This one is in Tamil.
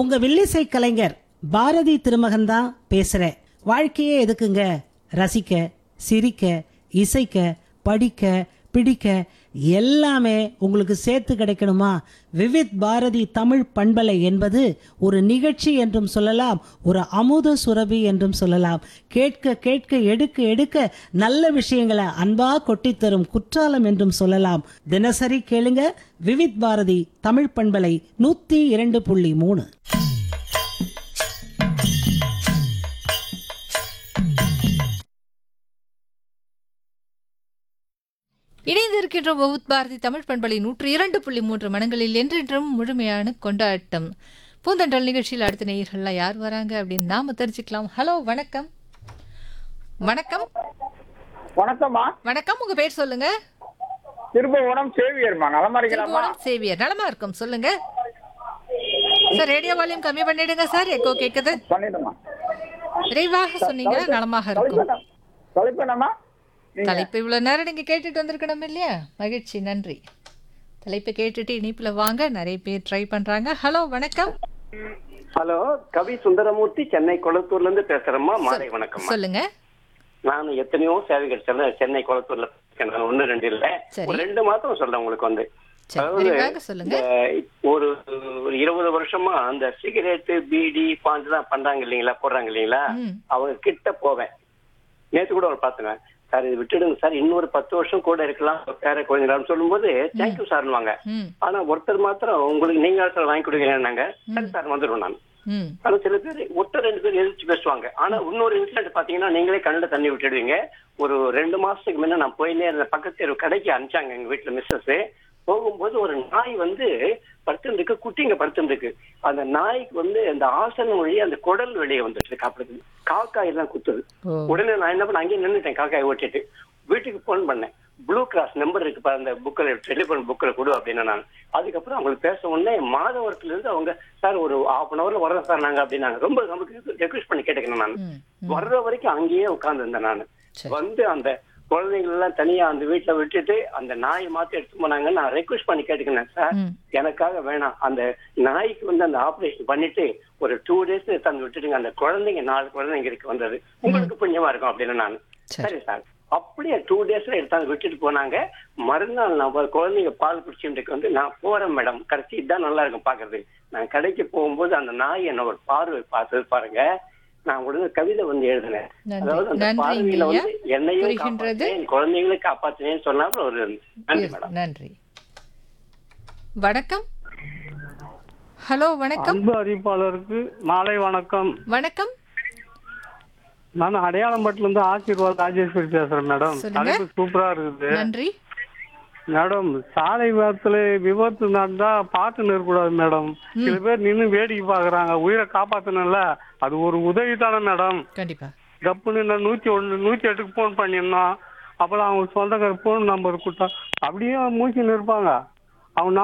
உங்க வில்லிசை கலைஞர் பாரதி திருமகன் தான் பேசுறேன் வாழ்க்கையே எதுக்குங்க ரசிக்க சிரிக்க இசைக்க படிக்க பிடிக்க எல்லாமே உங்களுக்கு சேர்த்து கிடைக்கணுமா விவித் பாரதி தமிழ் பண்பலை என்பது ஒரு நிகழ்ச்சி என்றும் சொல்லலாம் ஒரு அமுத சுரபி என்றும் சொல்லலாம் கேட்க கேட்க எடுக்க எடுக்க நல்ல விஷயங்களை அன்பா கொட்டித் தரும் குற்றாலம் என்றும் சொல்லலாம் தினசரி கேளுங்க விவித் பாரதி தமிழ் பண்பலை நூத்தி இரண்டு புள்ளி மூணு இணைந்திருக்கின்ற வவுத் பாரதி தமிழ் பண்பலை நூற்று இரண்டு புள்ளி மூன்று மனங்களில் என்றென்றும் முழுமையான கொண்டாட்டம் பூந்தண்டல் நிகழ்ச்சியில் அடுத்த நேயர்கள்லாம் யார் வராங்க அப்படின்னு நாம தெரிஞ்சுக்கலாம் ஹலோ வணக்கம் வணக்கம் வணக்கம்மா வணக்கம் உங்க பேர் சொல்லுங்க திருபுவனம் சேவியர்மா நலமா இருக்கலாமா திருபுவனம் சேவியர் நலமா இருக்கும் சொல்லுங்க சார் ரேடியோ வால்யூம் கம்மி பண்ணிடுங்க சார் எக்கோ கேக்குது பண்ணிடுமா விரைவாக சொன்னீங்க நலமாக இருக்கும் தலைப்பு என்னம்மா நீங்க தலைப்பு இவ்வளவு நேரம் நீங்க கேட்டுட்டு வந்திருக்கணும் இல்லையா மகிழ்ச்சி நன்றி தலைப்பு கேட்டுட்டு இனிப்புல வாங்க நிறைய பேர் ட்ரை பண்றாங்க ஹலோ வணக்கம் ஹலோ கவி சுந்தரமூர்த்தி சென்னை கொளத்தூர்ல இருந்து பேசுறேம்மா மாலை வணக்கம் சொல்லுங்க நான் எத்தனையோ சேவைகள் சென்னை சென்னை கொளத்தூர்ல இருக்கேன். நான் ஒண்ணு ரெண்டு இல்ல சரி. ஒரு ரெண்டு மாசம் சொல்றேன் உங்களுக்கு வந்து சரி விரைவாக சொல்லுங்க இந்த ஒரு ஒரு இருபது வருஷமா அந்த சிகரெட் பீடி பாஞ்செல்லாம் பண்றாங்க இல்லைங்களா போடுறாங்க இல்லைங்களா ம். அவங்க கிட்ட போவேன் நேத்து கூட ஒரு பார்த்தேன் சார் இது விட்டுடுங்க சார் இன்னொரு பத்து வருஷம் கூட இருக்கலாம் பேர குழந்தைங்களான்னு சொல்லும்போது தேங்க்யூ சார்னுவாங்க ம் ஆனா ஒருத்தர் மாத்திரம் உங்களுக்கு நீங்க சார் வாங்கி கொடுக்குறேன்னாங்க சரி சார் வந்துடுவேன் நான் ம் ஆனா சில பேர் ஒருத்தர் ரெண்டு பேர் எதிர்த்து பேசுவாங்க ஆனா இன்னொரு இன்சிடென்ட் பாத்தீங்கன்னா நீங்களே கண்ணுல தண்ணி விட்டுடுவீங்க ஒரு ரெண்டு மாசத்துக்கு முன்ன நான் போயினே இருந்த பக்கத்து தெரு கடைக்கு அனுப்பிச்சாங்க எங்க வீட்டுல மிஸ்ஸஸ் போகும்போது ஒரு நாய் வந்து படுத்துருக்கு குட்டிங்க படுத்துருக்கு அந்த நாய்க்கு வந்து அந்த ஆசனம் வழி அந்த குடல் வெளியே வந்துட்டு இருக்கு அப்படி காக்காய் எல்லாம் குத்துது ஓ உடனே நான் என்ன பண்ண அங்கேயே நின்னுட்டேன் காக்காயை ஓட்டிட்டு வீட்டுக்கு போன் பண்ணேன் ப்ளூ கிராஸ் நம்பர் இருக்கு பாரு அந்த புக்கில் டெலிஃபோன் புக்கில் கொடு அப்படின்னு நான் அதுக்கப்புறம் அவங்களுக்கு பேச உடனே மாதவரத்துல இருந்து அவங்க சார் ஒரு ஹாஃப் அன் அவர்ல வரோம் சார் நாங்க அப்படின்னாங்க ரொம்ப நமக்கு ரெக்வஸ்ட் பண்ணி கேட்டுக்கணும் நான் ம் வர்ற வரைக்கும் அங்கேயே உட்கார்ந்து இருந்தேன் நான் சரி. வந்து அந்த குழந்தைகள் எல்லாம் தனியா அந்த வீட்டுல விட்டுட்டு அந்த நாயை மாத்தி எடுத்து போனாங்க நான் ரெக்வஸ்ட் பண்ணி கேட்டுக்கினேன் சார் ம் எனக்காக வேணாம் அந்த நாய்க்கு வந்து அந்த ஆபரேஷன் பண்ணிட்டு ஒரு டூ டேஸ் தந்து விட்டுடுங்க அந்த குழந்தைங்க நாலு குழந்தைங்க இருக்கு வந்தது உங்களுக்கு புண்ணியமா இருக்கும் அப்படின்னு நான் சரி. சரி சார் அப்படியே டூ டேஸ்ல எடுத்தாங்க விட்டுட்டு போனாங்க மறுநாள் நான் ஒரு குழந்தைங்க பால் குடிச்சுட்டு வந்து நான் போறேன் மேடம் கடைசி இதான் நல்லா இருக்கும் பாக்குறது நான் கடைக்கு போகும்போது அந்த நாய் என்ன ஒரு பார்வை பார்த்தது பாருங்க நான் உடனே கவிதை வந்து எழுதினேன் நன்றி. அதாவது அந்த நன்றிங்க பார்வையில வந்து ஐயா. என்னையும் புரிகின்றது. காப்பாத்தினேன் என் குழந்தைங்களும் காப்பாத்தினேன்னு சொன்னாப்புல ஒரு நன்றி மேடம் நன்றி வணக்கம் ஹலோ வணக்கம் அன்பு அறிவிப்பாளருக்கு மாலை வணக்கம் வணக்கம் நான் அடையாளம்பட்டில இருந்து ஆசீர்வாத் ராஜேஸ்வரி பேசுறேன் மேடம் சொல்லுங்க. தலைப்பு சூப்பரா இருக்குது நன்றி மேடம் சாலை விபத்துல விபத்து நடந்தா பார்த்து நிற்கக்கூடாது மேடம் சில பேர் நின்னு வேடிக்கை பாக்குறாங்க உயிரை காப்பாத்தணும்ல அது ஒரு உதவி தானே மேடம் கண்டிப்பா கப்புன்னு நான் நூத்தி ஒண்ணு நூத்தி எட்டுக்கு போன் பண்ணியிருந்தோம் அப்பதான் அவங்க சொந்தக்கார போன் நம்பர் கொடுத்தா அப்படியே மூச்சு நிற்பாங்க அவங்க